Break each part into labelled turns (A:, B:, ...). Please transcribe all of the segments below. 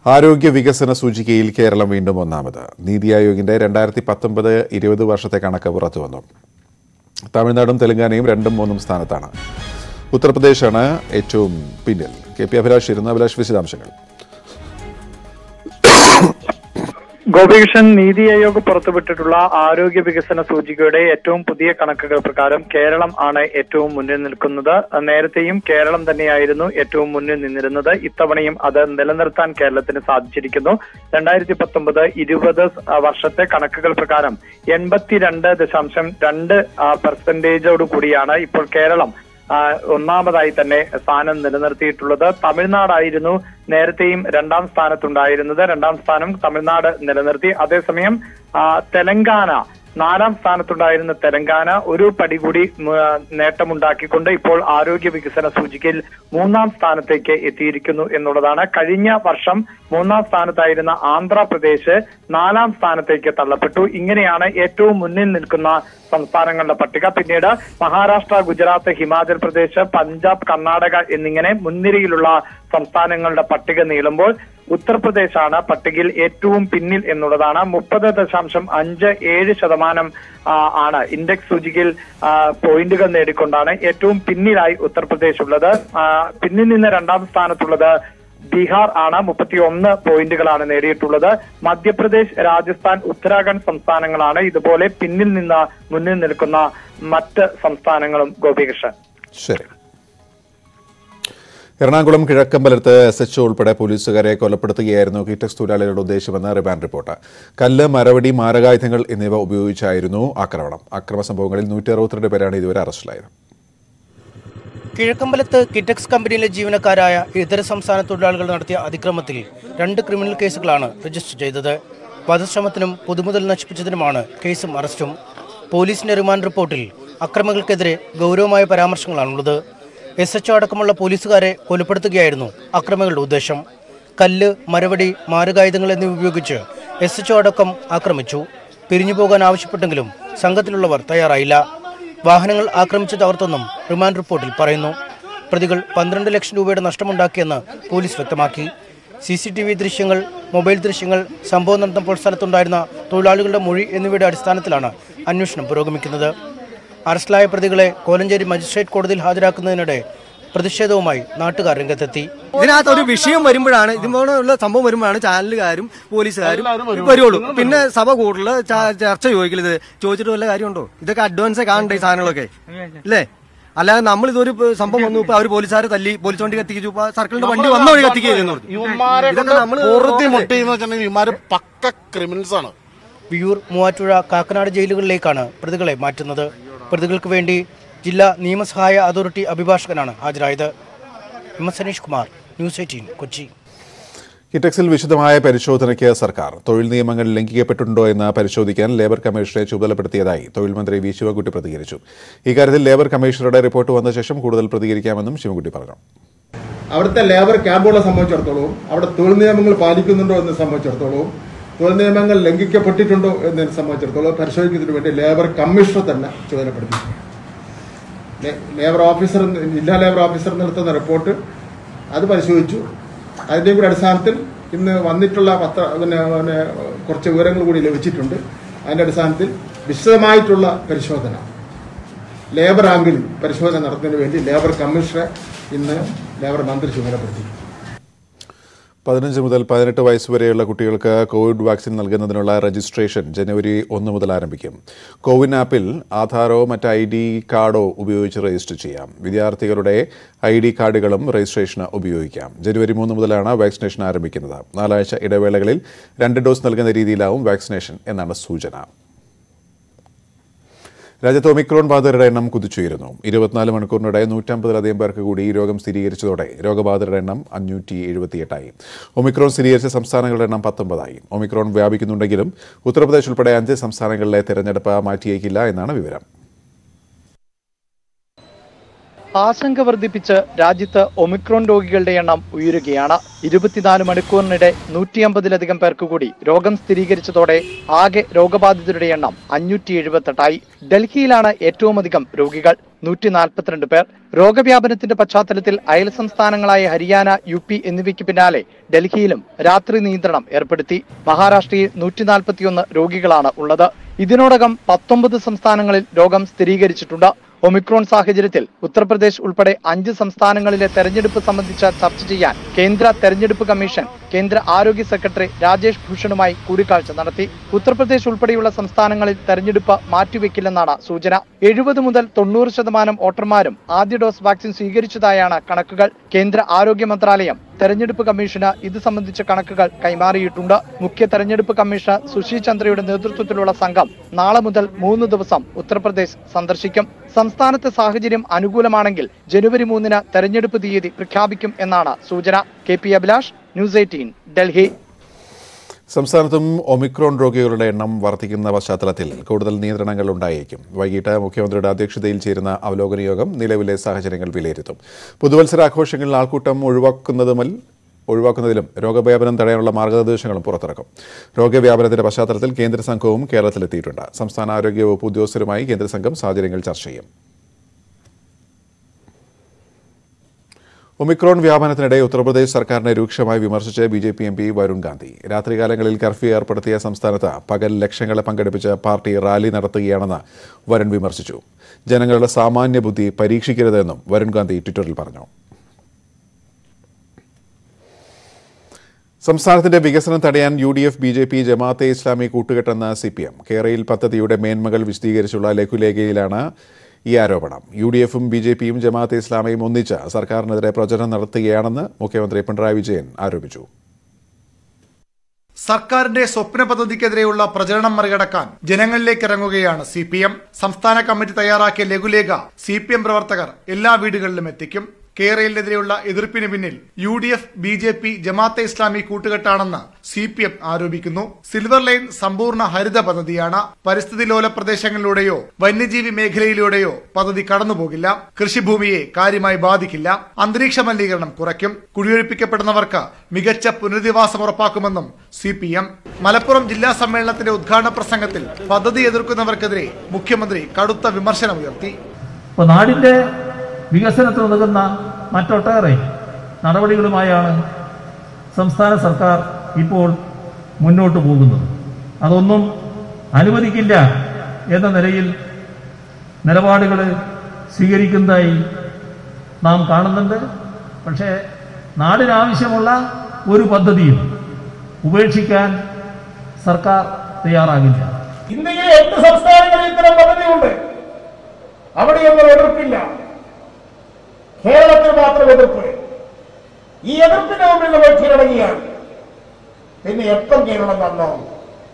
A: ആരോഗ്യ വികസന സൂചികയിൽ കേരളം വീണ്ടും ഒന്നാമത് നീതി ആയോഗിന്റെ രണ്ടായിരത്തി പത്തൊമ്പത് ഇരുപത് വർഷത്തെ കണക്ക് പുറത്തുവന്നു തമിഴ്നാടും തെലങ്കാനയും രണ്ടും മൂന്നും സ്ഥാനത്താണ് ഉത്തർപ്രദേശാണ് ഏറ്റവും പിന്നിൽ കെ പി അഭിലാഷ് ഇരുന്ന് അഭിലാഷ് വിശദാംശങ്ങൾ
B: ഗോപികൃഷ്ണൻ നീതി ആയോഗ് പുറത്തുവിട്ടിട്ടുള്ള ആരോഗ്യ വികസന സൂചികയുടെ ഏറ്റവും പുതിയ കണക്കുകൾ പ്രകാരം കേരളം ആണ് ഏറ്റവും മുന്നിൽ നിൽക്കുന്നത് നേരത്തെയും കേരളം തന്നെയായിരുന്നു ഏറ്റവും മുന്നിൽ നിന്നിരുന്നത് ഇത്തവണയും അത് നിലനിർത്താൻ കേരളത്തിന് സാധിച്ചിരിക്കുന്നു രണ്ടായിരത്തി പത്തൊമ്പത് ഇരുപത് വർഷത്തെ കണക്കുകൾ പ്രകാരം എൺപത്തിരണ്ട് ദശാംശം രണ്ട് പെർസെന്റേജോട് കൂടിയാണ് ഇപ്പോൾ കേരളം ആ, ഒന്നാമതായി തന്നെ സ്ഥാനം നിലനിർത്തിയിട്ടുള്ളത് തമിഴ്നാടായിരുന്നു നേരത്തെയും രണ്ടാം സ്ഥാനത്തുണ്ടായിരുന്നത് രണ്ടാം സ്ഥാനം തമിഴ്നാട് നിലനിർത്തി അതേസമയം ആ, തെലങ്കാന നാലാം സ്ഥാനത്തുണ്ടായിരുന്ന തെലങ്കാന ഒരു പടി കൂടി ഉം, ആ, നേട്ടമുണ്ടാക്കിക്കൊണ്ട് ഇപ്പോൾ ആരോഗ്യ വികസന സൂചികയിൽ മൂന്നാം സ്ഥാനത്തേക്ക് എത്തിയിരിക്കുന്നു എന്നുള്ളതാണ് കഴിഞ്ഞ വർഷം മൂന്നാം സ്ഥാനത്തായിരുന്ന ആന്ധ്രാപ്രദേശ് നാലാം സ്ഥാനത്തേക്ക് തള്ളപ്പെട്ടു ഇങ്ങനെയാണ് ഏറ്റവും മുന്നിൽ നിൽക്കുന്ന സംസ്ഥാനങ്ങളുടെ പട്ടിക പിന്നീട് മഹാരാഷ്ട്ര ഗുജറാത്ത് ഹിമാചൽ പ്രദേശ് പഞ്ചാബ് കർണാടക എന്നിങ്ങനെ മുൻനിരയിലുള്ള സംസ്ഥാനങ്ങളുടെ പട്ടിക നീളുമ്പോൾ ഉത്തർപ്രദേശാണ് പട്ടികയിൽ ഏറ്റവും പിന്നിൽ എന്നുള്ളതാണ് മുപ്പത് ദശാംശം അഞ്ച് ഏഴ് ശതമാനം ആ, ആണ് ഇൻഡെക്സ് സൂചികയിൽ ആ, പോയിന്റുകൾ നേടിക്കൊണ്ടാണ് ഏറ്റവും പിന്നിലായി ഉത്തർപ്രദേശ് ഉള്ളത് ആ, പിന്നിൽ നിന്ന് രണ്ടാം സ്ഥാനത്തുള്ളത് ബീഹാർ ആണ് മുപ്പത്തി ഒന്ന് പോയിന്റുകളാണ് നേടിയിട്ടുള്ളത് മധ്യപ്രദേശ് രാജസ്ഥാൻ ഉത്തരാഖണ്ഡ് സംസ്ഥാനങ്ങളാണ് ഇതുപോലെ പിന്നിൽ നിന്ന് മുന്നിൽ നിൽക്കുന്ന മറ്റ് സംസ്ഥാനങ്ങളും ഗോപികൃഷ്ണൻ
A: ശരി എറണാകുളം കിഴക്കമ്പലത്ത് എസ് എച്ച് ഉൾപ്പെടെ പോലീസുകാരെ കൊലപ്പെടുത്തുകയായിരുന്നു കിറ്റക്സ് തൊഴിലാളികളുടെ ഉദ്ദേശമെന്ന് റിമാൻഡ് റിപ്പോർട്ട് കല്ല് മരവടി മാരകായുധങ്ങൾ എന്നിവ ഉപയോഗിച്ചായിരുന്നു ആക്രമണം അക്രമ സംഭവങ്ങളിൽ നൂറ്റി അറുപത്തിരണ്ട് പേരാണ് ഇതുവരെ അറസ്റ്റിലായത്
C: കിഴക്കമ്പലത്ത് കിറ്റക്സ് കമ്പനിയിലെ ജീവനക്കാരായ ഇതര സംസ്ഥാന തൊഴിലാളികൾ നടത്തിയ അതിക്രമത്തിൽ രണ്ട് ക്രിമിനൽ കേസുകളാണ് രജിസ്റ്റർ ചെയ്തത് വധശ്രമത്തിനും പൊതുമുതൽ നശിപ്പിച്ചതിനുമാണ് കേസും അറസ്റ്റും പോലീസിന്റെ റിമാൻഡ് റിപ്പോർട്ടിൽ അക്രമികൾക്കെതിരെ ഗൗരവമായ പരാമർശങ്ങളാണുള്ളത് എസ് എച്ച് അടക്കമുള്ള പോലീസുകാരെ കൊലപ്പെടുത്തുകയായിരുന്നു അക്രമികളുടെ ഉദ്ദേശം കല്ല് മരവടി മാരകായുധങ്ങൾ എന്നിവ ഉപയോഗിച്ച് എസ് എച്ച് അടക്കം ആക്രമിച്ചു പിരിഞ്ഞു പോകാൻ ആവശ്യപ്പെട്ടെങ്കിലും സംഘത്തിലുള്ളവർ തയ്യാറായില്ല വാഹനങ്ങൾ ആക്രമിച്ച് തകർത്തെന്നും റിമാൻഡ് റിപ്പോർട്ടിൽ പറയുന്നു പ്രതികൾ പന്ത്രണ്ട് ലക്ഷം രൂപയുടെ നഷ്ടമുണ്ടാക്കിയെന്ന് പോലീസ് വ്യക്തമാക്കി സി സി ടി വി ദൃശ്യങ്ങൾ മൊബൈൽ ദൃശ്യങ്ങൾ സംഭവം നടന്നപ്പോൾ സ്ഥലത്തുണ്ടായിരുന്ന തൊഴിലാളികളുടെ മൊഴി എന്നിവയുടെ അടിസ്ഥാനത്തിലാണ് അന്വേഷണം പുരോഗമിക്കുന്നത് അറസ്റ്റിലായ പ്രതികളെ കോലഞ്ചേരി മജിസ്ട്രേറ്റ് കോടതിയിൽ ഹാജരാക്കുന്നതിനിടെ പ്രതിഷേധവുമായി നാട്ടുകാർ രംഗത്തെത്തി
D: ഇതിനകത്ത് ഒരു വിഷയം വരുമ്പോഴാണ് ഇതുപോലുള്ള സംഭവം വരുമ്പോഴാണ് ചാനലുകാരും പോലീസുകാരും വരുള്ളൂ പിന്നെ സഭ കൂടുതൽ ചർച്ച ചോദിക്കല് ഇത് ചോദിച്ചിട്ട് വല്ല കാര്യമുണ്ടോ ഇതൊക്കെ അഡ്വാൻസ് കാണണ്ടേ ഈ സാധനങ്ങളൊക്കെ അല്ലേ അല്ലാതെ നമ്മൾ ഇതൊരു സംഭവം വന്നു ഇപ്പൊ അവർ പോലീസുകാരെ തല്ലി പോലീസ് വണ്ടി കത്തിച്ചു ഇപ്പൊ സർക്കിളിന്റെ വണ്ടി വന്ന വഴി കത്തിക്കുന്നു ഇതൊക്കെ നമ്മള്
E: ഇവന്മാര് പക്ക ക്രിമിനൽസ് ആണ്
C: വിയൂർ മൂവാറ്റുപുഴ കാക്കനാട് ജയിലുകളിലേക്കാണ് പ്രതികളെ മാറ്റുന്നത് പ്രതികൾക്ക് വേണ്ടി ജില്ലാ നിയമസഹായ അതോറിറ്റി അഭിഭാഷകനാണ് ഹാജരായത് M S Saneesh Kumar news eighteen Kochi
A: കിറ്റക്സിൽ വിശദമായ പരിശോധനയ്ക്ക് സർക്കാർ തൊഴിൽ നിയമങ്ങൾ ലംഘിക്കപ്പെട്ടിട്ടുണ്ടോ എന്ന് പരിശോധിക്കാൻ ലേബർ കമ്മീഷനെ ചുമതലപ്പെടുത്തിയതായി തൊഴിൽ മന്ത്രി വി ശിവൻകുട്ടി പ്രതികരിച്ചു ഇക്കാര്യത്തിൽ ലേബർ കമ്മീഷണറുടെ റിപ്പോർട്ട് വന്ന ശേഷം കൂടുതൽ പ്രതികരിക്കാമെന്നും ശിവൻകുട്ടി പറഞ്ഞു
F: അവിടുത്തെ ലേബർ ക്യാമ്പുകളെ സംബന്ധിച്ചിടത്തോളവും അവിടെ തൊഴിൽ നിയമങ്ങൾ പാലിക്കുന്നുണ്ടോ എന്ന് സംബന്ധിച്ചിടത്തോളവും തൊഴിൽ നിയമങ്ങൾ ലംഘിക്കപ്പെട്ടിട്ടുണ്ടോ എന്നതിനെ സംബന്ധിച്ചിടത്തോളം പരിശോധിക്കുന്നതിന് വേണ്ടി ലേബർ കമ്മീഷണർ തന്നെ ചുമതലപ്പെടുത്തി ലേ- ലേബർ ഓഫീസർ ജില്ലാ ലേബർ ഓഫീസർ നടത്തുന്ന റിപ്പോർട്ട് അത് പരിശോധിച്ചു അതിൻ്റെയും കൂടി അടിസ്ഥാനത്തിൽ ഇന്ന് വന്നിട്ടുള്ള പത്ര പിന്നെ പിന്നെ കുറച്ച് വിവരങ്ങൾ കൂടി ലഭിച്ചിട്ടുണ്ട് അതിൻ്റെ അടിസ്ഥാനത്തിൽ വിശദമായിട്ടുള്ള പരിശോധന ലേബർ ആംഗിളിൽ പരിശോധന നടത്തുന്നതിന് വേണ്ടി ലേബർ കമ്മീഷണറെ ഇന്ന് ലേബർ മന്ത്രി ചുമതലപ്പെടുത്തി
A: പതിനഞ്ച് മുതൽ പതിനെട്ട് വയസ്സ് വരെയുള്ള കുട്ടികൾക്ക് കോവിഡ് വാക്സിൻ നൽകുന്നതിനുള്ള രജിസ്ട്രേഷൻ ജനുവരി ഒന്ന് മുതൽ ആരംഭിക്കും കോവിൻ ആപ്പിൽ ആധാറോ മറ്റ് ഐ ഡി കാർഡോ ഉപയോഗിച്ച് രജിസ്റ്റർ ചെയ്യാം വിദ്യാർത്ഥികളുടെ ഐ ഡി കാർഡുകളും രജിസ്ട്രേഷന് ഉപയോഗിക്കാം ജനുവരി മൂന്ന് മുതലാണ് വാക്സിനേഷൻ ആരംഭിക്കുന്നത് നാലാഴ്ച ഇടവേളകളിൽ രണ്ട് ഡോസ് നൽകുന്ന രീതിയിലാവും വാക്സിനേഷൻ എന്നാണ് സൂചന രാജ്യത്ത് ഒമിക്രോൺ ബാധിതരുടെ എണ്ണം കുതിച്ചുയരുന്നു ഇരുപത്തിനാല് മണിക്കൂറിനിടെ നൂറ്റമ്പതിലധികം പേർക്ക് കൂടി ഈ രോഗം സ്ഥിരീകരിച്ചതോടെ രോഗബാധിതരുടെ എണ്ണം അഞ്ഞൂറ്റി എഴുപത്തിയെട്ടായി ഒമിക്രോൺ സ്ഥിരീകരിച്ച സംസ്ഥാനങ്ങളുടെ എണ്ണം പത്തൊമ്പതായി ഒമിക്രോൺ വ്യാപിക്കുന്നുണ്ടെങ്കിലും ഉത്തർപ്രദേശ് ഉൾപ്പെടെ അഞ്ച് സംസ്ഥാനങ്ങളിലെ തെരഞ്ഞെടുപ്പ് മാറ്റിയേക്കില്ല എന്നാണ് വിവരം
B: ആശങ്ക വർദ്ധിപ്പിച്ച് രാജ്യത്ത് ഒമിക്രോൺ രോഗികളുടെ എണ്ണം ഉയരുകയാണ് ഇരുപത്തിനാല് മണിക്കൂറിനിടെ നൂറ്റിയമ്പതിലധികം പേർക്ക് കൂടി രോഗം സ്ഥിരീകരിച്ചതോടെ ആകെ രോഗബാധിതരുടെ എണ്ണം അഞ്ഞൂറ്റി എഴുപത്തെട്ടായി ഡൽഹിയിലാണ് ഏറ്റവും അധികം രോഗികൾ നൂറ്റി നാൽപ്പത്തിരണ്ട് പേർ രോഗവ്യാപനത്തിന്റെ പശ്ചാത്തലത്തിൽ അയൽ സംസ്ഥാനങ്ങളായ ഹരിയാന യു പി എന്നിവയ്ക്ക് പിന്നാലെ ഡൽഹിയിലും രാത്രി നിയന്ത്രണം ഏർപ്പെടുത്തി മഹാരാഷ്ട്രയിൽ നൂറ്റി നാൽപ്പത്തിയൊന്ന് രോഗികളാണ് ഉള്ളത് ഇതിനോടകം പത്തൊമ്പത് സംസ്ഥാനങ്ങളിൽ രോഗം സ്ഥിരീകരിച്ചിട്ടുണ്ട് ഒമിക്രോൺ സാഹചര്യത്തിൽ ഉത്തർപ്രദേശ് ഉൾപ്പെടെ അഞ്ച് സംസ്ഥാനങ്ങളിലെ തെരഞ്ഞെടുപ്പ് സംബന്ധിച്ച ചർച്ച ചെയ്യാൻ കേന്ദ്ര തെരഞ്ഞെടുപ്പ് കമ്മീഷൻ കേന്ദ്ര ആരോഗ്യ സെക്രട്ടറി രാജേഷ് ഭൂഷണുമായി കൂടിക്കാഴ്ച നടത്തി ഉത്തർപ്രദേശ് ഉൾപ്പെടെയുള്ള സംസ്ഥാനങ്ങളിൽ തെരഞ്ഞെടുപ്പ് മാറ്റിവെക്കില്ലെന്നാണ് സൂചന എഴുപത് മുതൽ തൊണ്ണൂറ് ശതമാനം വോട്ടർമാരും ആദ്യ ഡോസ് വാക്സിൻ സ്വീകരിച്ചതായാണ് കണക്കുകൾ കേന്ദ്ര ആരോഗ്യ മന്ത്രാലയം തെരഞ്ഞെടുപ്പ് കമ്മീഷന് ഇത് സംബന്ധിച്ച കണക്കുകൾ കൈമാറിയിട്ടുണ്ട് മുഖ്യ തെരഞ്ഞെടുപ്പ് കമ്മീഷണർ സുശീൽ ചന്ദ്രയുടെ നേതൃത്വത്തിലുള്ള സംഘം നാളെ മുതൽ മൂന്ന് ദിവസം ഉത്തർപ്രദേശ് സന്ദർശിക്കും സംസ്ഥാനത്തെ സാഹചര്യം അനുകൂലമാണെങ്കിൽ ജനുവരി മൂന്നിന് തെരഞ്ഞെടുപ്പ് തീയതി പ്രഖ്യാപിക്കും എന്നാണ് സൂചന K P Abhilash news eighteen Delhi
A: സംസ്ഥാനത്തും ഒമിക്രോൺ രോഗികളുടെ എണ്ണം വർദ്ധിക്കുന്ന പശ്ചാത്തലത്തിൽ കൂടുതൽ നിയന്ത്രണങ്ങൾ ഉണ്ടായേക്കും വൈകിട്ട് മുഖ്യമന്ത്രിയുടെ അധ്യക്ഷതയിൽ ചേരുന്ന അവലോകന യോഗം നിലവിലെ സാഹചര്യങ്ങൾ വിലയിരുത്തും പുതുവത്സരാഘോഷങ്ങളിൽ ആൾക്കൂട്ടം ഒഴിവാക്കുന്നതുമൽ ഒഴിവാക്കുന്നതിലും രോഗവ്യാപനം തടയാനുള്ള മാർഗനിർദ്ദേശങ്ങളും പുറത്തിറക്കും രോഗവ്യാപനത്തിന്റെ പശ്ചാത്തലത്തിൽ കേന്ദ്ര സംഘവും കേരളത്തിലെത്തിയിട്ടുണ്ട് സംസ്ഥാന ആരോഗ്യ വകുപ്പ് ഉദ്യോഗസ്ഥരുമായി കേന്ദ്ര സംഘം സാഹചര്യങ്ങൾ ചർച്ച ചെയ്യും ഒമിക്രോൺ വ്യാപനത്തിനിടെ ഉത്തർപ്രദേശ് സർക്കാരിനെ രൂക്ഷമായി വിമർശിച്ച് B J P M P Varun Gandhi രാത്രികാലങ്ങളിൽ കർഫ്യൂ ഏർപ്പെടുത്തിയ സംസ്ഥാനത്ത് പകൽ ലക്ഷങ്ങളെ പങ്കെടുപ്പിച്ച് പാർട്ടി റാലി നടത്തുകയാണെന്ന് വരുൺ വിമർശിച്ചു ജനങ്ങളുടെ സാമാന്യ ബുദ്ധി പരീക്ഷിക്കരുതെന്നും വരുൺ ഗാന്ധി ട്വിറ്ററിൽ പറഞ്ഞു സംസ്ഥാനത്തിന്റെ വികസനം തടയാൻ U D F B J P Jamaat e Islami കൂട്ടുകെട്ടെന്ന സി പി എം കേരയിൽ പദ്ധതിയുടെ മേന്മകൾ വിശദീകരിച്ചുള്ള ലഘുലേഖയിലാണ് ഈ ആരോപണം യു ഡി എഫും ബി ജെ പിയും ജമാഅത്തെ ഇസ്ലാമിയും ഒന്നിച്ച് സർക്കാരിനെതിരെ പ്രചരണം നടത്തുകയാണെന്ന് മുഖ്യമന്ത്രി പിണറായി വിജയൻ ആരോപിച്ചു
G: സർക്കാരിന്റെ സ്വപ്ന പദ്ധതിക്കെതിരെയുള്ള പ്രചരണം മറികടക്കാൻ ജനങ്ങളിലേക്ക് ഇറങ്ങുകയാണ് സി പി എം സംസ്ഥാന കമ്മിറ്റി തയ്യാറാക്കിയ ലഘുലേഖ സി പി എം പ്രവർത്തകർ എല്ലാ വീടുകളിലും എത്തിക്കും കേരളത്തിനെതിരെയുള്ള എതിർപ്പിന് പിന്നിൽ U D F B J P Jamaat e Islami കൂട്ടുകെട്ടാണെന്ന് സി പി എം ആരോപിക്കുന്നു സിൽവർ ലൈൻ സമ്പൂർണ്ണ ഹരിത പദ്ധതിയാണ് പരിസ്ഥിതി ലോല പ്രദേശങ്ങളിലൂടെയോ വന്യജീവി മേഖലയിലൂടെയോ പദ്ധതി കടന്നുപോകില്ല കൃഷിഭൂമിയെ കാര്യമായി ബാധിക്കില്ല അന്തരീക്ഷ മലിനീകരണം കുറയ്ക്കും കുടിയൊഴിപ്പിക്കപ്പെടുന്നവർക്ക് മികച്ച പുനരധിവാസം ഉറപ്പാക്കുമെന്നും സി പി എം മലപ്പുറം ജില്ലാ സമ്മേളനത്തിന്റെ ഉദ്ഘാടന പ്രസംഗത്തിൽ പദ്ധതി എതിർക്കുന്നവർക്കെതിരെ മുഖ്യമന്ത്രി കടുത്ത വിമർശനമുയർത്തി
H: അപ്പോൾ നാടിൻ്റെ വികസനത്തിന് ഉതകുന്ന മറ്റൊട്ടേറെ നടപടികളുമായാണ് സംസ്ഥാന സർക്കാർ ഇപ്പോൾ മുന്നോട്ട് പോകുന്നത് അതൊന്നും അനുവദിക്കില്ല എന്ന നിലയിൽ നിലപാടുകൾ സ്വീകരിക്കുന്നതായി നാം കാണുന്നുണ്ട് പക്ഷേ നാടിനാവശ്യമുള്ള ഒരു പദ്ധതിയും ഉപേക്ഷിക്കാൻ സർക്കാർ തയ്യാറാകില്ല
I: ഇന്ത്യയിലെ എട്ട് സംസ്ഥാനങ്ങളിൽ ഇത്തരം പദ്ധതിയുണ്ട് അവിടെയൊന്നും എതിർപ്പില്ല കേരളത്തിൽ മാത്രം എതിർപ്പ് ഈ എതിർപ്പിന് മുമ്പിൽ നമ്മൾ കീഴടങ്ങിയാണ് പിന്നെ എപ്പം കേരളം നന്നാവും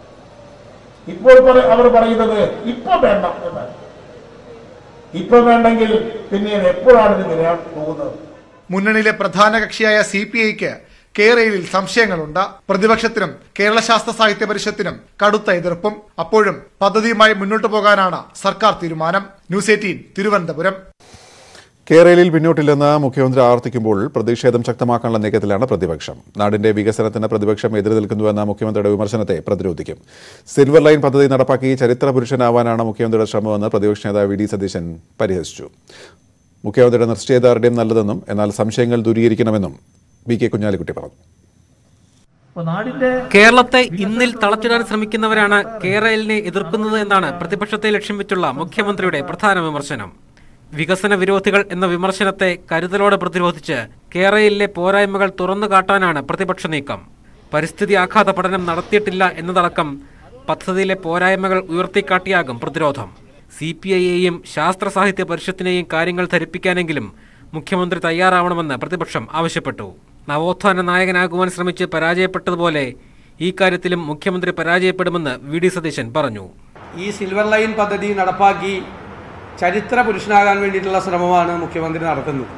I: ഇപ്പോൾ പറ- അവർ പറയുന്നത് ഇപ്പൊ വേണ്ട എന്നാണ് ഇപ്പൊ വേണ്ടെങ്കിൽ പിന്നീട് എപ്പോഴാണ് ഇത് വരാൻ പോകുന്നത്
G: മുന്നണിയിലെ പ്രധാന കക്ഷിയായ സി പി ഐക്ക് കേരളയിൽ സംശയങ്ങളുണ്ട് പ്രതിപക്ഷത്തിനും കേരള ശാസ്ത്ര സാഹിത്യ പരിഷത്തിനും കടുത്ത എതിർപ്പും അപ്പോഴും പദ്ധതിയുമായി മുന്നോട്ടു പോകാനാണ് സർക്കാർ തീരുമാനം ന്യൂസ് എയ്റ്റീൻ തിരുവനന്തപുരം
A: കേരളയിൽ പിന്നോട്ടില്ലെന്ന് മുഖ്യമന്ത്രി ആവർത്തിക്കുമ്പോൾ പ്രതിഷേധം ശക്തമാക്കാനുള്ള നീക്കത്തിലാണ് പ്രതിപക്ഷം നാടിന്റെ വികസനത്തിന് പ്രതിപക്ഷം എതിര് നിൽക്കുന്നുവെന്ന മുഖ്യമന്ത്രിയുടെ വിമർശനത്തെ പ്രതിരോധിക്കും സിൽവർ ലൈൻ പദ്ധതി നടപ്പാക്കി ചരിത്ര പുരുഷനാവാനാണ് മുഖ്യമന്ത്രിയുടെ ശ്രമമെന്ന് പ്രതിപക്ഷ നേതാവ് വി ഡി സതീശൻ പരിഹസിച്ചു മുഖ്യമന്ത്രിയുടെ നിശ്ചയദാർഢ്യം നല്ലതെന്നും എന്നാൽ സംശയങ്ങൾ ദൂരീകരിക്കണമെന്നും വി കെ കുഞ്ഞാലിക്കുട്ടി പറഞ്ഞു
H: അപ്പോൾ നാടിൻ്റെ
J: കേരളത്തെ ഇന്നിൽ തളച്ചിടാൻ ശ്രമിക്കുന്നവരാണ് കേരളിനെ എതിർക്കുന്നത് എന്നാണ് പ്രതിപക്ഷത്തെ ലക്ഷ്യം വെച്ചുള്ള മുഖ്യമന്ത്രിയുടെ പ്രധാന വിമർശനം വികസന വിരോധികൾ എന്ന വിമർശനത്തെ കരുതലോടെ പ്രതിരോധിച്ച് കേരളയിലെ പോരായ്മകൾ തുറന്നു കാട്ടാനാണ് പ്രതിപക്ഷ നീക്കം പരിസ്ഥിതി ആഘാത പഠനം നടത്തിയിട്ടില്ല എന്നതടക്കം പദ്ധതിയിലെ പോരായ്മകൾ ഉയർത്തിക്കാട്ടിയാകും പ്രതിരോധം സി പി ഐയെയും ശാസ്ത്ര സാഹിത്യ പരിഷത്തിനെയും കാര്യങ്ങൾ ധരിപ്പിക്കാനെങ്കിലും മുഖ്യമന്ത്രി തയ്യാറാവണമെന്ന് പ്രതിപക്ഷം ആവശ്യപ്പെട്ടു നവോത്ഥാന നായകനാകുവാൻ ശ്രമിച്ച് പരാജയപ്പെട്ടതുപോലെ ഈ കാര്യത്തിലും മുഖ്യമന്ത്രി പരാജയപ്പെടുമെന്ന് വി ഡി സതീശൻ പറഞ്ഞു
K: ഈ സിൽവർ ലൈൻ പദ്ധതി നടപ്പാക്കി ചരിത്ര പുരുഷനാകാൻ വേണ്ടിയിട്ടുള്ള ശ്രമമാണ് മുഖ്യമന്ത്രി നടത്തുന്നത്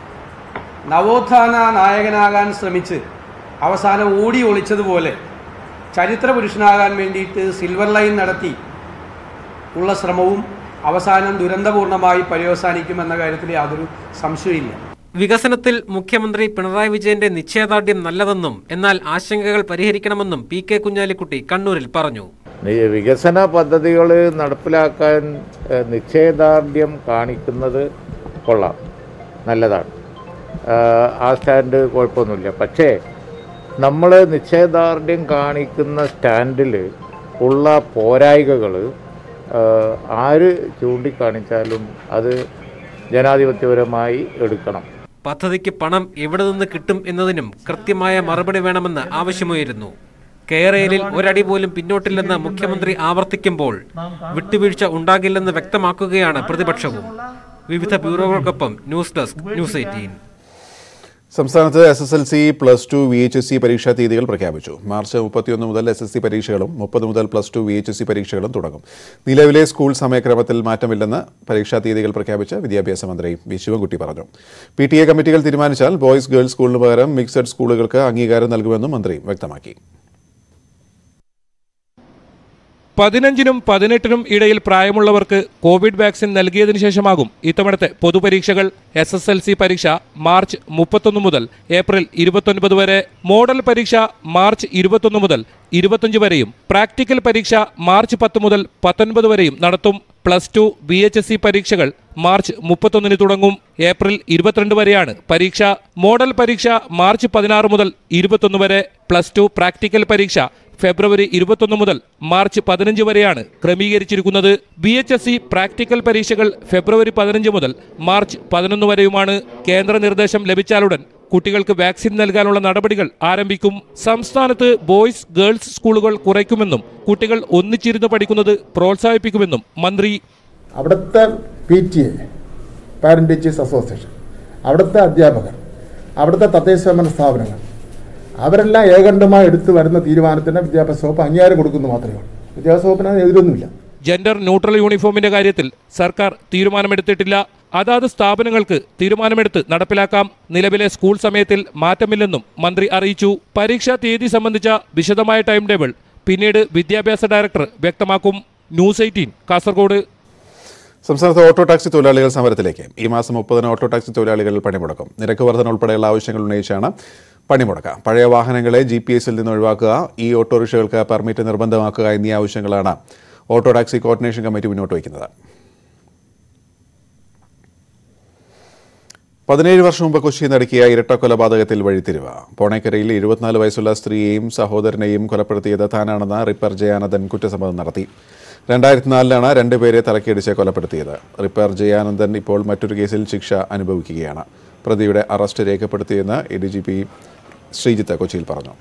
K: നവോത്ഥാന നായകനാകാൻ ശ്രമിച്ച് അവസാനം ഓടി ഒളിച്ചതുപോലെ ചരിത്ര പുരുഷനാകാൻ വേണ്ടിയിട്ട് സിൽവർ ലൈൻ നടത്തി ഉള്ള ശ്രമവും അവസാനം ദുരന്തപൂർണമായി പര്യവസാനിക്കുമെന്ന കാര്യത്തിൽ യാതൊരു സംശയമില്ല
J: വികസനത്തിൽ മുഖ്യമന്ത്രി പിണറായി വിജയന്റെ നിശ്ചയദാർഢ്യം നല്ലതെന്നും എന്നാൽ ആശങ്കകൾ പരിഹരിക്കണമെന്നും പി കെ കുഞ്ഞാലിക്കുട്ടി കണ്ണൂരിൽ പറഞ്ഞു
L: നി- വികസന പദ്ധതികൾ നടപ്പിലാക്കാൻ ഏഹ്, നിശ്ചയദാർഢ്യം കാണിക്കുന്നത് കൊള്ളാം നല്ലതാണ് ആഹ്, ആ സ്റ്റാൻഡ് കുഴപ്പമൊന്നുമില്ല പക്ഷേ നമ്മൾ നിശ്ചയദാർഢ്യം കാണിക്കുന്ന സ്റ്റാൻഡിൽ ഉള്ള പോരായികകൾ ആര് ചൂണ്ടിക്കാണിച്ചാലും അത് ജനാധിപത്യപരമായി എടുക്കണം
J: പദ്ധതിക്ക് പണം എവിടെ നിന്ന് കിട്ടും എന്നതിനും കൃത്യമായ മറുപടി വേണമെന്ന് ആവശ്യമായിരുന്നു കേരളയിൽ ഒരടി പോലും പിന്നോട്ടില്ലെന്ന് മുഖ്യമന്ത്രി ആവർത്തിക്കുമ്പോൾ വിട്ടുവീഴ്ച ഉണ്ടാകില്ലെന്ന് വ്യക്തമാക്കുകയാണ് പ്രതിപക്ഷവും വിവിധ ബ്യൂറോകൾക്കൊപ്പം ന്യൂസ് ഡെസ്ക് ന്യൂസ് എയ്റ്റീൻ
A: സംസ്ഥാനത്ത് S S L C plus two V H S C പരീക്ഷാ തീയതികൾ പ്രഖ്യാപിച്ചു മാർച്ച് മുപ്പത്തിയൊന്ന് മുതൽ എസ് എസ് സി പരീക്ഷകളും മുപ്പത് മുതൽ plus two V H S C പരീക്ഷകളും തുടങ്ങും നിലവിലെ സ്കൂൾ സമയക്രമത്തിൽ മാറ്റമില്ലെന്ന് പരീക്ഷാ തീയതികൾ പ്രഖ്യാപിച്ച വിദ്യാഭ്യാസ മന്ത്രി വി ശിവൻകുട്ടി പറഞ്ഞു പി ടി എ കമ്മിറ്റികൾ തീരുമാനിച്ചാൽ ബോയ്സ് ഗേൾസ് സ്കൂളിന് പകരം മിക്സഡ് സ്കൂളുകൾക്ക് അംഗീകാരം നൽകുമെന്നും മന്ത്രി വ്യക്തമാക്കി
M: പതിനഞ്ചിനും പതിനെട്ടിനും ഇടയിൽ പ്രായമുള്ളവർക്ക് കോവിഡ് വാക്സിൻ നൽകിയതിനു ശേഷമാകും ഇത്തവണത്തെ പൊതുപരീക്ഷകൾ എസ് എസ് എൽ സി പരീക്ഷ മാർച്ച് മുപ്പത്തൊന്ന് മുതൽ ഏപ്രിൽ ഇരുപത്തൊൻപത് വരെ മോഡൽ പരീക്ഷ മാർച്ച് ഇരുപത്തൊന്ന് മുതൽ ഇരുപത്തഞ്ച് വരെയും പ്രാക്ടിക്കൽ പരീക്ഷ മാർച്ച് പത്ത് മുതൽ പത്തൊൻപത് വരെയും നടത്തും plus two B H S C പരീക്ഷകൾ മാർച്ച് മുപ്പത്തൊന്നിന് തുടങ്ങും ഏപ്രിൽ ഇരുപത്തിരണ്ട് വരെയാണ് പരീക്ഷ മോഡൽ പരീക്ഷ മാർച്ച് പതിനാറ് മുതൽ ഇരുപത്തൊന്ന് വരെ പ്ലസ് ടു പ്രാക്ടിക്കൽ പരീക്ഷ ഫെബ്രുവരി ഇരുപത്തൊന്ന് മുതൽ മാർച്ച് പതിനഞ്ച് വരെയാണ് ക്രമീകരിച്ചിരിക്കുന്നത് B H S C practical പരീക്ഷകൾ ഫെബ്രുവരി പതിനഞ്ച് മുതൽ മാർച്ച് പതിനൊന്ന് വരെയുമാണ് കേന്ദ്ര നിർദ്ദേശം ലഭിച്ചാലുടൻ കുട്ടികൾക്ക് വാക്സിൻ നൽകാനുള്ള നടപടികൾ ആരംഭിക്കും സംസ്ഥാനത്ത് ബോയ്സ് ഗേൾസ് സ്കൂളുകൾ കുറയ്ക്കുമെന്നും കുട്ടികൾ ഒന്നിച്ചിരുന്ന് പഠിക്കുന്നത് പ്രോത്സാഹിപ്പിക്കുമെന്നും മന്ത്രി
F: അവിടുത്തെ P T A parent teachers association അവിടുത്തെ അധ്യാപകർ അവിടുത്തെ തദ്ദേശഭരണ സ്ഥാപനങ്ങൾ അവരെല്ലാം ഏകണ്ഠമായി എടുത്തു വരുന്ന തീരുമാനത്തിന് വിദ്യാഭ്യാസ വകുപ്പ് അംഗീകാരം കൊടുക്കുന്നു മാത്രമേ ഉള്ളൂ വിദ്യാഭ്യാസ വകുപ്പിന് അതിന് എതിരൊന്നുമില്ല
M: ജെൻഡർ ന്യൂട്രൽ യൂണിഫോമിന്റെ കാര്യത്തിൽ സർക്കാർ തീരുമാനമെടുത്തിട്ടില്ല അതാത് സ്ഥാപനങ്ങൾക്ക് തീരുമാനമെടുത്ത് നടപ്പിലാക്കാം നിലവിലെ സ്കൂൾ സമയത്തിൽ മാറ്റമില്ലെന്നും മന്ത്രി അറിയിച്ചു പരീക്ഷാ തീയതി സംബന്ധിച്ച വിശദമായ ടൈം ടേബിൾ പിന്നീട് വിദ്യാഭ്യാസ ഡയറക്ടർ വ്യക്തമാക്കും ന്യൂസ് എയ്റ്റീൻ കാസർഗോഡ്
A: സംസ്ഥാനത്ത് ഓട്ടോ ടാക്സി തൊഴിലാളികൾ സമരത്തിലേക്ക് ഈ മാസം മുപ്പതിന് ഓട്ടോ ടാക്സി തൊഴിലാളികൾ പണിമുടക്കും നിരക്ക് വർധന ഉൾപ്പെടെയുള്ള ആവശ്യങ്ങൾ ഉന്നയിച്ചാണ് പണിമുടക്ക പഴയ വാഹനങ്ങളെ ജി പി എസിൽ നിന്ന് ഒഴിവാക്കുക ഈ ഓട്ടോറിക്ഷകൾക്ക് പെർമിറ്റ് നിർബന്ധമാക്കുക എന്നീ ആവശ്യങ്ങളാണ് ഓട്ടോ ടാക്സി കോർഡിനേഷൻ കമ്മിറ്റി മുന്നോട്ട് വയ്ക്കുന്നത് പതിനേഴ് വർഷം മുമ്പ് കൊച്ചിയിൽ നടക്കിയ ഇരട്ട കൊലപാതകത്തിൽ വഴിത്തിരിവ് പോണേക്കരയിൽ എഴുപത്തിനാല് വയസ്സുള്ള സ്ത്രീയെയും സഹോദരനെയും കൊലപ്പെടുത്തിയത് താനാണെന്ന് റിപ്പർ ജയാനന്ദൻ കുറ്റസമ്മതം നടത്തി രണ്ടായിരത്തി നാലിലാണ് രണ്ടുപേരെ തലക്കടിച്ച് കൊലപ്പെടുത്തിയത് റിപ്പർ ജയാനന്ദൻ ഇപ്പോൾ മറ്റൊരു കേസിൽ ശിക്ഷ അനുഭവിക്കുകയാണ് പ്രതിയുടെ അറസ്റ്റ് രേഖപ്പെടുത്തിയെന്ന് A D G P Sreejith കൊച്ചിയിൽ പറഞ്ഞു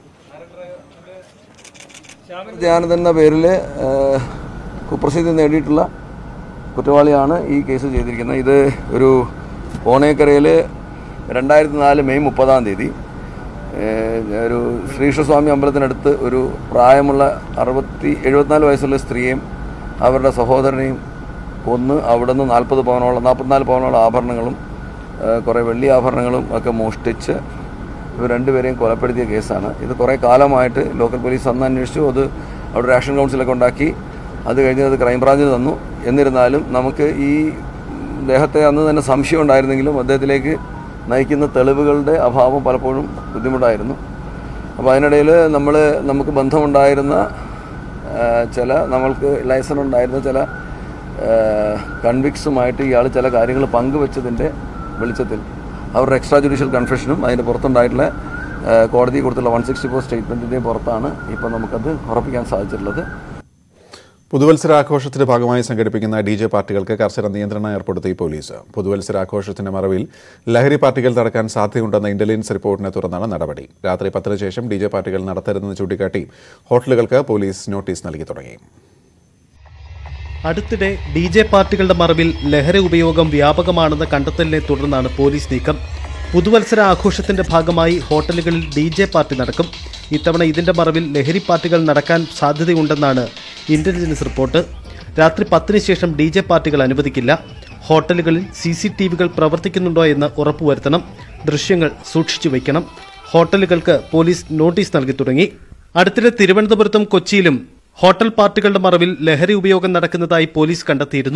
N: ധ്യാനന്ദൻ എന്ന പേരിൽ കുപ്രസിദ്ധി നേടിയിട്ടുള്ള കുറ്റവാളിയാണ് ഈ കേസ് ചെയ്തിരിക്കുന്നത് ഇത് ഒരു ഓണേക്കരയിൽ രണ്ടായിരത്തി നാല് മെയ് മുപ്പതാം തീയതി ഏഹ്, ഒരു ശ്രീകൃഷ്ണസ്വാമി അമ്പലത്തിനടുത്ത് ഒരു പ്രായമുള്ള അറുപത്തി എഴുപത്തിനാല് വയസ്സുള്ള സ്ത്രീയെയും അവരുടെ സഹോദരനെയും കൊന്ന് അവിടെ നിന്ന് നാൽപ്പത് പവനോളം നാൽപ്പത്തിനാല് പവനോളം ആഭരണങ്ങളും ഏഹ്, കുറേ വെള്ളി ആഭരണങ്ങളും ഒക്കെ മോഷ്ടിച്ച് ഇവർ രണ്ടുപേരെയും കൊലപ്പെടുത്തിയ കേസാണ് ഇത് കുറേ കാലമായിട്ട് ലോക്കൽ പോലീസ് അന്ന് അന്വേഷിച്ചു അത് അവിടെ ഒരു ആക്ഷൻ കൗൺസിലൊക്കെ ഉണ്ടാക്കി അത് കഴിഞ്ഞ് അത് ക്രൈംബ്രാഞ്ചിന് തന്നു എന്നിരുന്നാലും നമുക്ക് ഈ അദ്ദേഹത്തെ അന്ന് തന്നെ സംശയം ഉണ്ടായിരുന്നെങ്കിലും അദ്ദേഹത്തിലേക്ക് നയിക്കുന്ന തെളിവുകളുടെ അഭാവം പലപ്പോഴും ബുദ്ധിമുട്ടായിരുന്നു അപ്പോൾ അതിനിടയിൽ നമ്മൾ നമുക്ക് ബന്ധമുണ്ടായിരുന്ന ആ, ചില നമ്മൾക്ക് ലൈസൻസ് ഉണ്ടായിരുന്ന ചില കൺവിക്സുമായിട്ട് ഇയാൾ ചില കാര്യങ്ങൾ പങ്കുവെച്ചതിൻ്റെ വെളിച്ചത്തിൽ അവരുടെ എക്സ്ട്രാ ജുഡീഷ്യൽ കൺഫെഷനും അതിൻ്റെ പുറത്തുണ്ടായിട്ടുള്ള ആ, കോടതി കൊടുത്തുള്ള വൺ സിക്സ്റ്റി ഫോർ സ്റ്റേറ്റ്മെൻറ്റിൻ്റെയും പുറത്താണ് ഇപ്പോൾ നമുക്കത് ഉറപ്പിക്കാൻ സാധിച്ചിട്ടുള്ളത്
A: പുതുവത്സരാഘോഷത്തിന്റെ ഭാഗമായി സംഘടിപ്പിക്കുന്ന ഡി ജെ പാർട്ടികൾക്ക് കർശന നിയന്ത്രണം ഏർപ്പെടുത്തി പോലീസ് പുതുവത്സരാഘോഷത്തിന്റെ മറവിൽ ലഹരി പാർട്ടികൾ നടക്കാൻ സാധ്യതയുണ്ടെന്ന ഇന്റലിജൻസ് റിപ്പോർട്ടിനെ തുടർന്നാണ് നടപടി രാത്രി പത്തിന് ശേഷം ഡി ജെ പാർട്ടികൾ നടത്തരുതെന്ന് ചൂണ്ടിക്കാട്ടി ഹോട്ടലുകൾക്ക് പോലീസ് നോട്ടീസ് നൽകി തുടങ്ങി
O: അടുത്തിടെ ഡി ജെ പാർട്ടികളുടെ മറവിൽ ലഹരി ഉപയോഗം വ്യാപകമാണെന്ന കണ്ടെത്തലിനെ തുടർന്നാണ് പോലീസ് നീക്കം പുതുവത്സര ആഘോഷത്തിന്റെ ഭാഗമായി ഹോട്ടലുകളിൽ ഡി ജെ പാർട്ടി നടക്കും ഇത്തവണ ഇതിന്റെ മറവിൽ ലഹരി പാർട്ടികൾ നടക്കാൻ സാധ്യതയുണ്ടെന്നാണ് ഇന്റലിജൻസ് റിപ്പോർട്ട് രാത്രി പത്തിന് ശേഷം ഡി ജെ പാർട്ടികൾ അനുവദിക്കില്ല ഹോട്ടലുകളിൽ സി സി ടി വികൾ പ്രവർത്തിക്കുന്നുണ്ടോ എന്ന് ഉറപ്പുവരുത്തണം ദൃശ്യങ്ങൾ സൂക്ഷിച്ചു വയ്ക്കണം ഹോട്ടലുകൾക്ക് പോലീസ് നോട്ടീസ് നൽകി തുടങ്ങി അടുത്തിടെ തിരുവനന്തപുരത്തും കൊച്ചിയിലും ഹോട്ടൽ പാർട്ടികളുടെ മറവിൽ ലഹരി ഉപയോഗം നടക്കുന്നതായി പോലീസ് കണ്ടെത്തിയിരുന്നു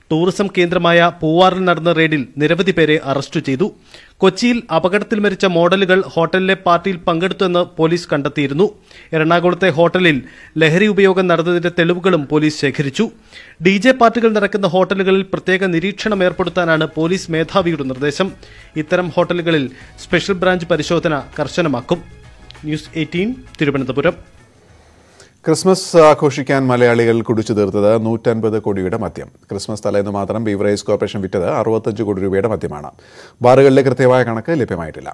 O: ടൂറിസം കേന്ദ്രമായ പൂവാറിൽ നടന്ന റെയ്ഡിൽ നിരവധി പേരെ അറസ്റ്റ് ചെയ്തു കൊച്ചിയിൽ അപകടത്തിൽ മരിച്ച മോഡലുകൾ ഹോട്ടലിലെ പാർട്ടിയിൽ പങ്കെടുത്തുവെന്ന് പോലീസ് കണ്ടെത്തിയിരുന്നു എറണാകുളത്തെ ഹോട്ടലിൽ ലഹരി ഉപയോഗം നടന്നതിന്റെ തെളിവുകളും പോലീസ് ശേഖരിച്ചു ഡി ജെ പാർട്ടികൾ നടക്കുന്ന ഹോട്ടലുകളിൽ പ്രത്യേക നിരീക്ഷണം ഏർപ്പെടുത്താനാണ് പോലീസ് മേധാവിയുടെ നിർദ്ദേശം ഇത്തരം ഹോട്ടലുകളിൽ സ്പെഷ്യൽ ബ്രാഞ്ച് പരിശോധന കർശനമാക്കും ന്യൂസ് എയ്റ്റീൻ തിരുവനന്തപുരം
A: ക്രിസ്മസ് ആഘോഷിക്കാൻ മലയാളികൾ കുടിച്ചു തീർത്തത് നൂറ്റൻപത് കോടിയുടെ മദ്യം ക്രിസ്മസ് തലേന്ന് മാത്രം ബീവറേജ് കോർപ്പറേഷൻ വിറ്റത് അറുപത്തഞ്ച് കോടി രൂപയുടെ മദ്യമാണ് ബാറുകളിലെ കൃത്യമായ കണക്ക് ലഭ്യമായിട്ടില്ല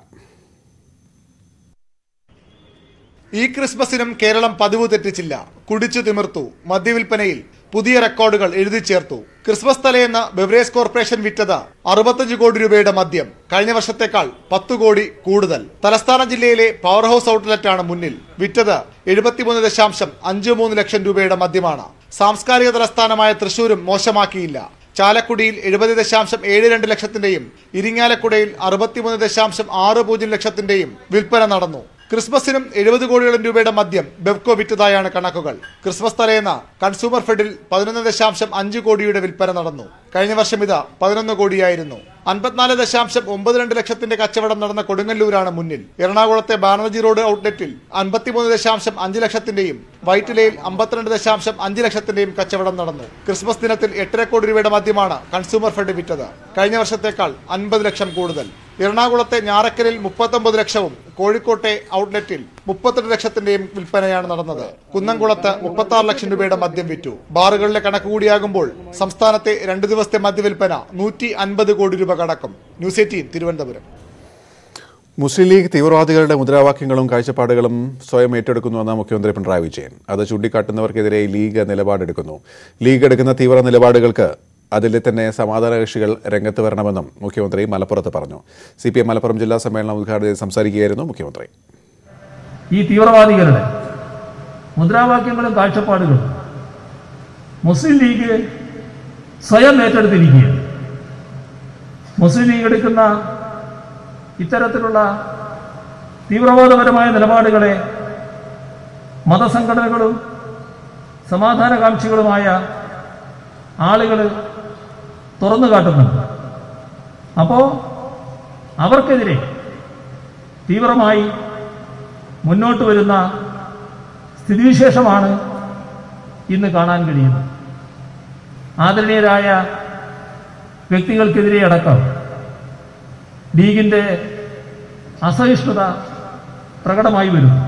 G: ഈ ക്രിസ്മസിനും കേരളം പതിവ് തെറ്റിച്ചില്ല കുടിച്ചു തിമിർത്തു മദ്യവിൽപ്പനയിൽ പുതിയ റെക്കോർഡുകൾ എഴുതി ചേർത്തു ക്രിസ്മസ് തലേന്ന് ബെവറേജ് കോർപ്പറേഷൻ വിറ്റത് അറുപത്തഞ്ച് കോടി രൂപയുടെ മദ്യം കഴിഞ്ഞ വർഷത്തേക്കാൾ പത്ത് കോടി കൂടുതൽ തലസ്ഥാന ജില്ലയിലെ പവർ ഹൗസ് ഔട്ട്ലെറ്റാണ് മുന്നിൽ വിറ്റത് എഴുപത്തിമൂന്ന് ദശാംശം അഞ്ച് മൂന്ന് ലക്ഷം രൂപയുടെ മദ്യമാണ് സാംസ്കാരിക തലസ്ഥാനമായ തൃശൂരും മോശമാക്കിയില്ല ചാലക്കുടിയിൽ എഴുപത് ദശാംശം ഏഴ് രണ്ട് ലക്ഷത്തിന്റെയും ഇരിങ്ങാലക്കുടയിൽ അറുപത്തിമൂന്ന് ദശാംശം ആറ് പൂജ്യം ലക്ഷത്തിന്റെയും വിൽപ്പന നടന്നു ക്രിസ്മസിനും എഴുപത് കോടിയോളം രൂപയുടെ മദ്യം ബെവ്കോ വിറ്റതായാണ് കണക്കുകൾ ക്രിസ്മസ് തലേന്ന് കൺസ്യൂമർ ഫെഡിൽ പതിനൊന്ന് ദശാംശം അഞ്ച് കോടിയുടെ വിൽപ്പന നടന്നു കഴിഞ്ഞ വർഷം ഇത് പതിനൊന്ന് കോടിയായിരുന്നു അൻപത്തിനാല് ദശാംശം ഒമ്പത് രണ്ട് ലക്ഷത്തിന്റെ കച്ചവടം നടന്ന കൊടുങ്ങല്ലൂരാണ് മുന്നിൽ എറണാകുളത്തെ ബാനർജി റോഡ് ഔട്ട്ലെറ്റിൽ അൻപത്തിമൂന്ന് ദശാംശം അഞ്ച് ലക്ഷത്തിന്റെയും വൈറ്റിലയിൽ അമ്പത്തിരണ്ട് ദശാംശം അഞ്ച് ലക്ഷത്തിന്റെയും കച്ചവടം നടന്നു ക്രിസ്മസ് ദിനത്തിൽ എട്ടര കോടി രൂപയുടെ മദ്യമാണ് കൺസ്യൂമർ ഫെഡ് വിറ്റത് കഴിഞ്ഞ വർഷത്തേക്കാൾ അൻപത് ലക്ഷം കൂടുതൽ എറണാകുളത്തെ ഞാറക്കലിൽ മുപ്പത്തൊമ്പത് ലക്ഷവും കോഴിക്കോട്ടെ ഔട്ട്ലെറ്റിൽ മുപ്പത്തെട്ട് ലക്ഷത്തിന്റെയും വിൽപ്പനയാണ് നടന്നത് കുന്നംകുളത്ത് മുപ്പത്തി ആറ് ലക്ഷം രൂപയുടെ മദ്യം വിറ്റു ബാറുകളിലെ കണക്ക് കൂടിയാകുമ്പോൾ സംസ്ഥാനത്തെ രണ്ടു ദിവസത്തെ മദ്യവിൽപ്പന നൂറ്റി അൻപത് കോടി രൂപ കടക്കും ന്യൂസ് എയ്റ്റീൻ തിരുവനന്തപുരം
A: മുസ്ലിം ലീഗ് തീവ്രവാദികളുടെ മുദ്രാവാക്യങ്ങളും കാഴ്ചപ്പാടുകളും സ്വയം ഏറ്റെടുക്കുന്നുവെന്ന് മുഖ്യമന്ത്രി പിണറായി വിജയൻ അത് ചൂണ്ടിക്കാട്ടുന്നവർക്കെതിരെ ലീഗ് നിലപാടെടുക്കുന്നു ലീഗ് എടുക്കുന്ന തീവ്ര നിലപാടുകൾക്ക് അതിലെ തന്നെ സമാധാന കക്ഷികൾ രംഗത്ത് വരണമെന്നും മുഖ്യമന്ത്രി മലപ്പുറത്ത് പറഞ്ഞു സി പി എം മലപ്പുറം ജില്ലാ സമ്മേളനം ഉദ്ഘാടനം ചെയ്ത് സംസാരിക്കുകയായിരുന്നു മുഖ്യമന്ത്രി
H: ഈ തീവ്രവാദികളുടെ മുദ്രാവാക്യങ്ങളും കാഴ്ചപ്പാടുകളും മുസ്ലിം ലീഗ് സ്വയം ഏറ്റെടുത്തിരിക്കുകയാണ് മുസ്ലിം ലീഗ് എടുക്കുന്ന ഇത്തരത്തിലുള്ള തീവ്രവാദപരമായ നിലപാടുകളെ മതസംഘടനകളും സമാധാനകാംക്ഷികളുമായ ആളുകൾ തുറന്നു കാട്ടുന്നുണ്ട് അപ്പോൾ അവർക്കെതിരെ തീവ്രമായി മുന്നോട്ട് വരുന്ന സ്ഥിതിവിശേഷമാണ് ഇന്ന് കാണാൻ കഴിയുന്നത് ആദരണീയരായ വ്യക്തികൾക്കെതിരെ അടക്കം ലീഗിൻ്റെ അസഹിഷ്ണുത പ്രകടമായി വരുന്നു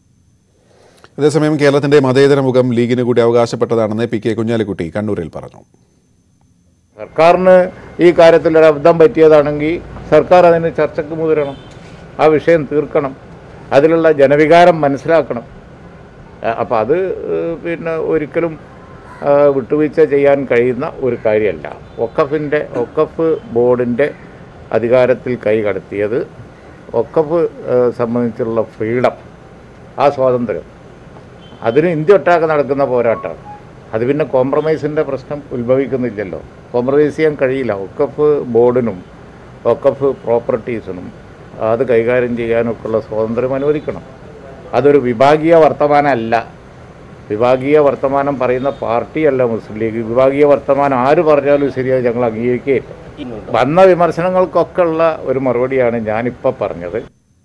A: അതേസമയം കേരളത്തിന്റെ മതേതര മുഖം ലീഗിന് കൂടി അവകാശപ്പെട്ടതാണെന്ന് പി കെ കുഞ്ഞാലിക്കുട്ടി കണ്ണൂരിൽ പറഞ്ഞു
L: സർക്കാരിന് ഈ കാര്യത്തിൽ ഒരു അബദ്ധം പറ്റിയതാണെങ്കിൽ സർക്കാർ അതിന് ചർച്ചയ്ക്ക് മുതിരണം ആ വിഷയം തീർക്കണം അതിലുള്ള ജനവികാരം മനസ്സിലാക്കണം അപ്പം അത് ഏഹ്, പിന്നെ ഒരിക്കലും ആ, വിട്ടുവീഴ്ച ചെയ്യാൻ കഴിയുന്ന ഒരു കാര്യമല്ല ഒക്കഫിൻ്റെ ഒക്കഫ് ബോർഡിൻ്റെ അധികാരത്തിൽ കൈ കടത്തിയത് ഒക്കഫ് ഏഹ്, സംബന്ധിച്ചുള്ള ഫ്രീഡം ആ സ്വാതന്ത്ര്യം അതിന് ഇന്ത്യ ഒട്ടാകെ നടക്കുന്ന പോരാട്ടമാണ് അത് പിന്നെ കോംപ്രമൈസിൻ്റെ പ്രശ്നം ഉത്ഭവിക്കുന്നില്ലല്ലോ കോംപ്രമൈസ് ചെയ്യാൻ കഴിയില്ല ഒക്കഫ് ബോർഡിനും ഒക്കഫ് പ്രോപ്പർട്ടീസിനും അത് കൈകാര്യം ചെയ്യാനൊക്കെയുള്ള സ്വാതന്ത്ര്യം അനുവദിക്കണം അതൊരു വിഭാഗീയ വർത്തമാനമല്ല വിഭാഗീയ വർത്തമാനം പറയുന്ന പാർട്ടിയല്ല മുസ്ലിം ലീഗ് വിഭാഗീയ വർത്തമാനം ആര് പറഞ്ഞാലും ശരിയായി ഞങ്ങൾ അംഗീകരിക്കുകയില്ല വന്ന വിമർശനങ്ങൾക്കൊക്കെ ഉള്ള ഒരു മറുപടിയാണ് ഞാനിപ്പോൾ പറഞ്ഞത്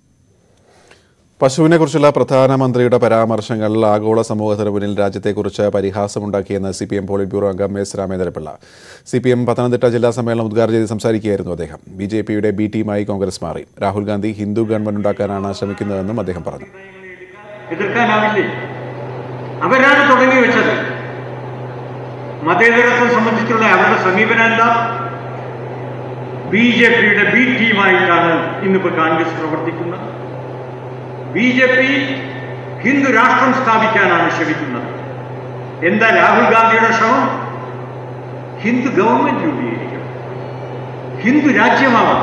A: പശുവിനെ കുറിച്ചുള്ള പ്രധാനമന്ത്രിയുടെ പരാമർശങ്ങൾ ആഗോള സമൂഹത്തിന് മുന്നിൽ രാജ്യത്തെക്കുറിച്ച് പരിഹാസമുണ്ടാക്കിയെന്ന് C P M polit bureau അംഗം എസ് രാമേന്ദ്രപിള്ള സി പി എം പത്തനംതിട്ട ജില്ലാ സമ്മേളനം ഉദ്ഘാടനം ചെയ്ത് സംസാരിക്കുകയായിരുന്നു അദ്ദേഹം ബി ജെ പിയുടെ ബി ടീമായി കോൺഗ്രസ് മാറി രാഹുൽ ഗാന്ധി ഹിന്ദു ഗവൺമെന്റ് ഉണ്ടാക്കാനാണ് ശ്രമിക്കുന്നതെന്നും അദ്ദേഹം പറഞ്ഞു
P: എതിർക്കാനാവില്ലേ അവരാണ് തുടങ്ങി വെച്ചത് മതേതരത്വം സംബന്ധിച്ചുള്ള അവരുടെ സമീപനം എന്താ ബി ജെ പിയുടെ ബി ടീമായിട്ടാണ് ഇന്നിപ്പോ കോൺഗ്രസ് പ്രവർത്തിക്കുന്നത് ബി ജെ പി ഹിന്ദു രാഷ്ട്രം സ്ഥാപിക്കാനാണ് ശ്രമിക്കുന്നത് എന്താ രാഹുൽ ഗാന്ധിയുടെ ശ്രമം ഹിന്ദു ഗവൺമെന്റ് രൂപീകരിക്കണം ഹിന്ദു രാജ്യമാവണം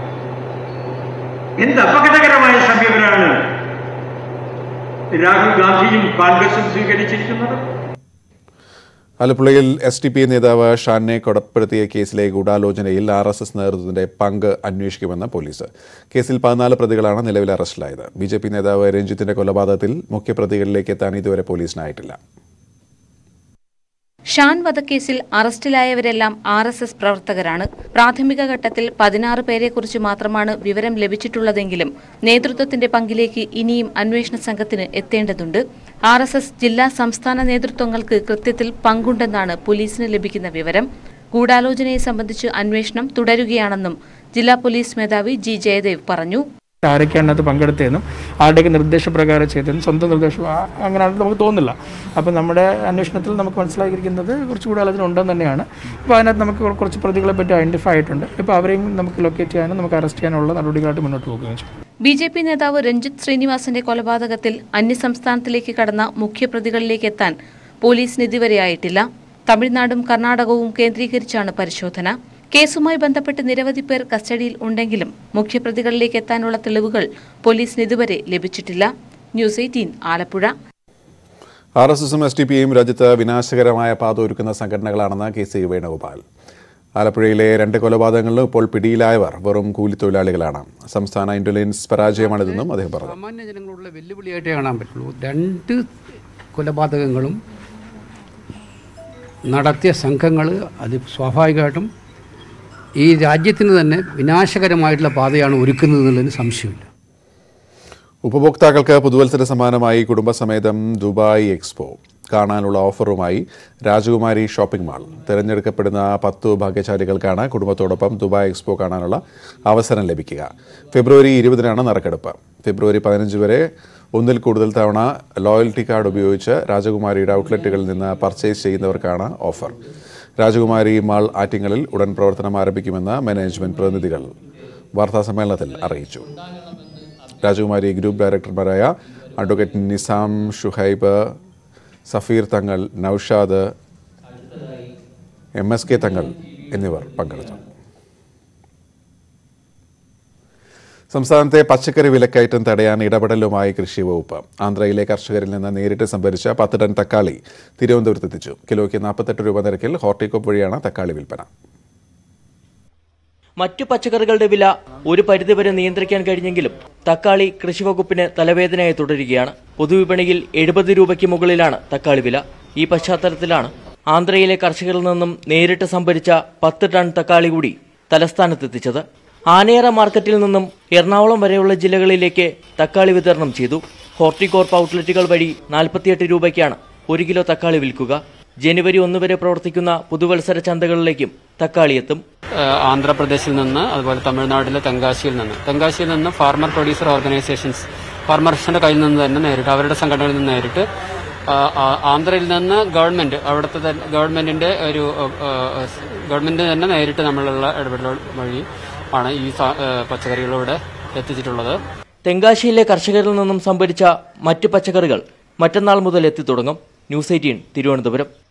P: എന്ത് അപകടകരമായ സമീപനമാണ് രാഹുൽ ഗാന്ധിയും കോൺഗ്രസും സ്വീകരിച്ചിരിക്കുന്നത്
A: ആലപ്പുഴയിൽ എസ് ടി പി നേതാവ് ഷാനെ കൊടപ്പെടുത്തിയ കേസിലെ ഗൂഢാലോചനയിൽ ആർ എസ് എസ് നേതൃത്വത്തിന്റെ പങ്ക് അന്വേഷിക്കുമെന്ന് പോലീസ് കേസിൽ പതിനാല് പ്രതികളാണ് നിലവിൽ അറസ്റ്റിലായത് ബി ജെ പി നേതാവ് രഞ്ജിത്തിന്റെ കൊലപാതകത്തിൽ മുഖ്യപ്രതികളിലേക്ക് എത്താൻ ഇതുവരെ പോലീസിനായിട്ടില്ല
Q: ഷാൻ വധക്കേസിൽ അറസ്റ്റിലായവരെല്ലാം ആർ എസ് എസ് പ്രവർത്തകരാണ് പ്രാഥമിക ഘട്ടത്തിൽ പതിനാറ് പേരെക്കുറിച്ച് മാത്രമാണ് വിവരം ലഭിച്ചിട്ടുള്ളതെങ്കിലും നേതൃത്വത്തിന്റെ പങ്കിലേക്ക് ഇനിയും അന്വേഷണ സംഘത്തിന് എത്തേണ്ടതുണ്ട് ആർ എസ് എസ് ജില്ലാ സംസ്ഥാന നേതൃത്വങ്ങൾക്ക് കൃത്യത്തിൽ പങ്കുണ്ടെന്നാണ് പോലീസിന് ലഭിക്കുന്ന വിവരം ഗൂഢാലോചനയെ സംബന്ധിച്ച് അന്വേഷണം തുടരുകയാണെന്നും ജില്ലാ പോലീസ് മേധാവി ജി ജയദേവ് പറഞ്ഞു
R: ആരൊക്കെയാണ് അത് പങ്കെടുത്തതെന്നും ആരുടെയൊക്കെ നിർദ്ദേശപ്രകാരം ചെയ്തതെന്നും സ്വന്തം നിർദ്ദേശം ആ- അങ്ങനെയാണെന്ന് നമുക്ക് തോന്നുന്നില്ല അപ്പം നമ്മുടെ അന്വേഷണത്തിൽ നമുക്ക് മനസ്സിലാക്കിയിരിക്കുന്നത് കുറച്ചുകൂടി ആലോചന ഉണ്ടെന്ന് തന്നെയാണ് അപ്പോൾ അതിനകത്ത് നമുക്ക് കുറ- കുറച്ച് പ്രതികളെ പറ്റി ഐഡൻറ്റിഫൈ ആയിട്ടുണ്ട് ഇപ്പോൾ അവരെയും നമുക്ക് ലൊക്കേറ്റ് ചെയ്യാനും നമുക്ക് അറസ്റ്റ് ചെയ്യാനുള്ള നടപടികളായിട്ട് മുന്നോട്ട് പോകുകയും ചെയ്യും
Q: ബി ജെ പി നേതാവ് രഞ്ജിത്ത് ശ്രീനിവാസന്റെ കൊലപാതകത്തിൽ അന്യസംസ്ഥാനത്തിലേക്ക് കടന്ന മുഖ്യപ്രതികളിലേക്ക് എത്താൻ പോലീസിന് ഇതുവരെയായിട്ടില്ല തമിഴ്നാടും കർണാടകവും കേന്ദ്രീകരിച്ചാണ് പരിശോധന കേസുമായി ബന്ധപ്പെട്ട് നിരവധി പേർ കസ്റ്റഡിയിൽ ഉണ്ടെങ്കിലും മുഖ്യപ്രതികളിലേക്ക് എത്താനുള്ള തെളിവുകൾ പോലീസിന് ഇതുവരെ ലഭിച്ചിട്ടില്ല news eighteen Alappuzha
A: R S എസും എസ് ഡി പിയും രാജ്യത്ത് വിനാശകരമായ പാത ഒരുക്കുന്ന സംഘടനകളാണെന്ന് കെ സി വേണുഗോപാൽ ആലപ്പുഴയിലെ രണ്ട് കൊലപാതകങ്ങളിലും ഇപ്പോൾ പിടിയിലായവർ വെറും കൂലിത്തൊഴിലാളികളാണ് സംസ്ഥാന ഇന്റലിജൻസ് പരാജയമാണിതെന്നും അദ്ദേഹം പറഞ്ഞു
S: സാമാന്യ ജനങ്ങളുള്ള വെല്ലുവിളിയായിട്ടേ കാണാൻ പറ്റുള്ളൂ രണ്ട് കൊലപാതകങ്ങളും നടത്തിയ സംഘങ്ങൾ അത് സ്വാഭാവികമായിട്ടും ഈ രാജ്യത്തിന് തന്നെ വിനാശകരമായിട്ടുള്ള പാതയാണ് ഒരുക്കുന്നത് എന്നുള്ളതിന് സംശയമില്ല
A: ഉപഭോക്താക്കൾക്ക് പുതുവത്സര സമ്മാനമായി കുടുംബസമേതം ദുബായ് എക്സ്പോ കാണാനുള്ള ഓഫറുമായി രാജകുമാരി ഷോപ്പിംഗ് മാൾ തിരഞ്ഞെടുക്കപ്പെടുന്ന പത്തു ഭാഗ്യശാലികൾക്കാണ് കുടുംബത്തോടൊപ്പം ദുബായ് എക്സ്പോ കാണാനുള്ള അവസരം ലഭിക്കുക ഫെബ്രുവരി ഇരുപതിനാണ് നറുക്കെടുപ്പ് ഫെബ്രുവരി പതിനഞ്ച് വരെ ഒന്നിൽ കൂടുതൽ തവണ ലോയൽറ്റി കാർഡ് ഉപയോഗിച്ച് രാജകുമാരിയുടെ ഔട്ട്ലെറ്റുകളിൽ നിന്ന് പർച്ചേസ് ചെയ്യുന്നവർക്കാണ് ഓഫർ രാജകുമാരി മാൾ ആറ്റിങ്ങലിൽ ഉടൻ പ്രവർത്തനം ആരംഭിക്കുമെന്ന് മാനേജ്മെന്റ് പ്രതിനിധികൾ വാർത്താസമ്മേളനത്തിൽ അറിയിച്ചു രാജകുമാരി ഗ്രൂപ്പ് ഡയറക്ടർമാരായ advocate Nizam Shuhaib Safeer Thangal Noushad M S K തങ്ങൾ എന്നിവർ പങ്കെടുത്തു സംസ്ഥാനത്തെ പച്ചക്കറി വിലക്കയറ്റം തടയാൻ ഇടപെടലുമായി കൃഷി വകുപ്പ് ആന്ധ്രയിലെ കർഷകരിൽ നിന്ന് നേരിട്ട് സംഭരിച്ച പത്ത് ടൺ തക്കാളി തിരുവനന്തപുരത്ത് എത്തിച്ചു കിലോയ്ക്ക് നാൽപ്പത്തെട്ട് രൂപ നിരക്കിൽ ഹോർട്ടികോപ്പ് വഴിയാണ് തക്കാളി വിൽപ്പന
T: മറ്റു പച്ചക്കറികളുടെ വില ഒരു പരിധിവരെ നിയന്ത്രിക്കാൻ കഴിഞ്ഞെങ്കിലും തക്കാളി കൃഷിവകുപ്പിന് തലവേദനയായി തുടരുകയാണ് പൊതുവിപണിയിൽ എഴുപത് രൂപയ്ക്ക് മുകളിലാണ് തക്കാളി വില ഈ പശ്ചാത്തലത്തിലാണ് ആന്ധ്രയിലെ കർഷകരിൽ നിന്നും നേരിട്ട് സംഭരിച്ച പത്ത് ടൺ തക്കാളി കൂടി തലസ്ഥാനത്തെത്തിച്ചത് ആനയറ മാർക്കറ്റിൽ നിന്നും എറണാകുളം വരെയുള്ള ജില്ലകളിലേക്ക് തക്കാളി വിതരണം ചെയ്തു ഹോർട്ടികോർപ്പ് ഔട്ട്ലെറ്റുകൾ വഴി നാൽപ്പത്തിയെട്ട് രൂപയ്ക്കാണ് ഒരു കിലോ തക്കാളി വിൽക്കുക ജനുവരി ഒന്ന് വരെ പ്രവർത്തിക്കുന്ന പുതുവത്സര ചന്തകളിലേക്കും തക്കാളി എത്തും
U: ഏഹ് ആന്ധ്രാപ്രദേശിൽ നിന്ന് അതുപോലെ തമിഴ്നാട്ടിലെ തെങ്കാശിയിൽ നിന്ന് തെങ്കാശിയിൽ നിന്ന് ഫാർമർ പ്രൊഡ്യൂസർ ഓർഗനൈസേഷൻസ് ഫാർമേഴ്സിന്റെ കയ്യിൽ നിന്ന് തന്നെ നേരിട്ട് അവരുടെ സംഘടനയിൽ നിന്ന് നേരിട്ട് ആ, ആ, ആന്ധ്രയിൽ നിന്ന് ഗവൺമെന്റ് അവിടുത്തെ തന്നെ ഗവൺമെന്റിന്റെ ഒരു ഗവൺമെന്റ് തന്നെ നേരിട്ട് നമ്മളുള്ള ഇടപെടൽ വഴി ആണ് ഈ സാ- ഏഹ് പച്ചക്കറികൾ ഇവിടെ എത്തിച്ചിട്ടുള്ളത്
T: തെങ്കാശിയിലെ കർഷകരിൽ നിന്നും സംഭരിച്ച മറ്റു പച്ചക്കറികൾ മറ്റന്നാൾ മുതൽ എത്തിത്തുടങ്ങും ന്യൂസ് എയ്റ്റീൻ തിരുവനന്തപുരം